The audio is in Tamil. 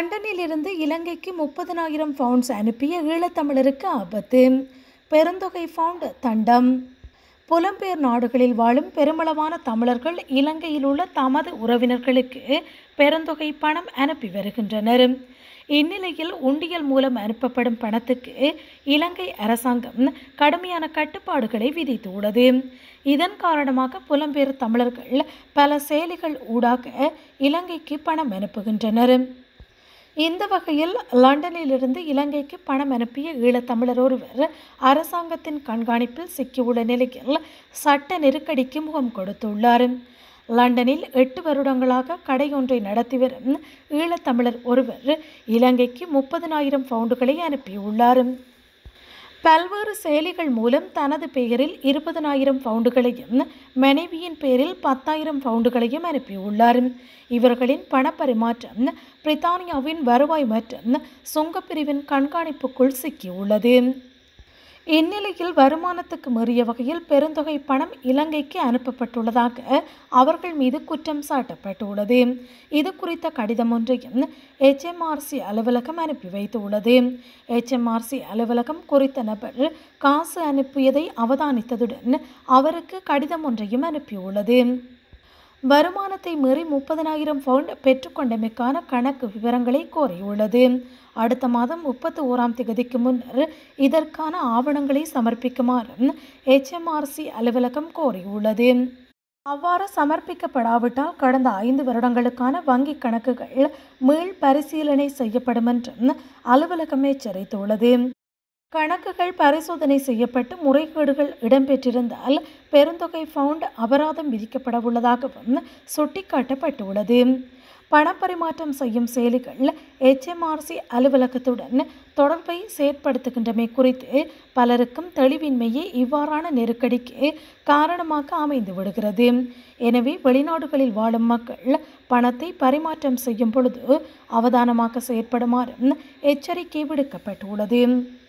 லண்டனிலிருந்து இலங்கைக்கு முப்பதனாயிரம் பவுண்ட்ஸ் அனுப்பிய ஈழத்தமிழருக்கு ஆபத்து பெருந்தொகை பவுண்ட் தண்டம் புலம்பெயர் நாடுகளில் வாழும் பெருமளவான தமிழர்கள் இலங்கையில் உள்ள தமது உறவினர்களுக்கு பெருந்தொகை பணம் அனுப்பி வருகின்றனர் இந்நிலையில் உண்டியல் மூலம் அனுப்பப்படும் பணத்துக்கு இலங்கை அரசாங்கம் கடுமையான கட்டுப்பாடுகளை விதித்துள்ளது இதன் காரணமாக புலம்பெயர் தமிழர்கள் பல செயலிகள் ஊடாக இலங்கைக்கு பணம் அனுப்புகின்றனர் இந்த வகையில் லண்டனிலிருந்து இலங்கைக்கு பணம் அனுப்பிய ஈழத்தமிழர் ஒருவர் அரசாங்கத்தின் கண்காணிப்பில் சிக்கியுள்ள நிலையில் சட்ட நெருக்கடிக்கு முகம் கொடுத்துள்ளார் லண்டனில் எட்டு வருடங்களாக கடை ஒன்றை நடத்தி வரும் ஈழத்தமிழர் ஒருவர் இலங்கைக்கு முப்பதனாயிரம் பவுண்டுகளை அனுப்பியுள்ளார் பல்வேறு செயலிகள் மூலம் தனது பெயரில் இருபதனாயிரம் பவுண்டுகளையும் மனைவியின் பெயரில் பத்தாயிரம் பவுண்டுகளையும் அனுப்பியுள்ளார் இவர்களின் பணப்பரிமாற்றம் பிரித்தானியாவின் வருவாய் மற்றும் சுங்கப்பிரிவின் கண்காணிப்புக்குள் சிக்கியுள்ளது இந்நிலையில் வருமானத்துக்கு மீறிய வகையில் பெருந்தொகை பணம் இலங்கைக்கு அனுப்பப்பட்டுள்ளதாக அவர்கள் மீது குற்றம் சாட்டப்பட்டுள்ளது இது குறித்த கடிதம் ஒன்றையும் எச்எம்ஆர்சி அலுவலகம் அனுப்பி வைத்துள்ளது எச்எம்ஆர்சி அலுவலகம் குறித்த நபர் காசு அனுப்பியதை அவதானித்ததுடன் அவருக்கு கடிதம் ஒன்றையும் அனுப்பியுள்ளது வருமானத்தை மீறி முப்பதனாயிரம் பவுண்ட் பெற்றுக்கொண்டமைக்கான கணக்கு விவரங்களை கோரியுள்ளது அடுத்த மாதம் முப்பத்தி ஓராம் தேதிக்கு முன்னர் இதற்கான ஆவணங்களை சமர்ப்பிக்குமாறு எச்எம்ஆர்சி அலுவலகம் கோரியுள்ளது அவ்வாறு சமர்ப்பிக்கப்படாவிட்டால் கடந்த ஐந்து வருடங்களுக்கான வங்கி கணக்குகள் மீள் பரிசீலனை செய்யப்படும் என்றும் அலுவலகம் எச்சரித்துள்ளது கணக்குகள் பரிசோதனை செய்யப்பட்டு முறைகேடுகள் இடம்பெற்றிருந்தால் பெருந்தொகை பவுண்ட் அபராதம் விதிக்கப்பட உள்ளதாகவும் சுட்டிக்காட்டப்பட்டுள்ளது பணப்பரிமாற்றம் செய்யும் செயலிகள் எச்எம்ஆர்சி அலுவலகத்துடன் தொடர்பை செயற்படுத்துகின்றமை குறித்து பலருக்கும் தெளிவின்மையே இவ்வாறான நெருக்கடிக்கு காரணமாக அமைந்து விடுகிறது எனவே வெளிநாடுகளில் வாழும் மக்கள் பணத்தை பரிமாற்றம் செய்யும் பொழுது அவதானமாக செயற்படுமாறும் எச்சரிக்கை விடுக்கப்பட்டுள்ளது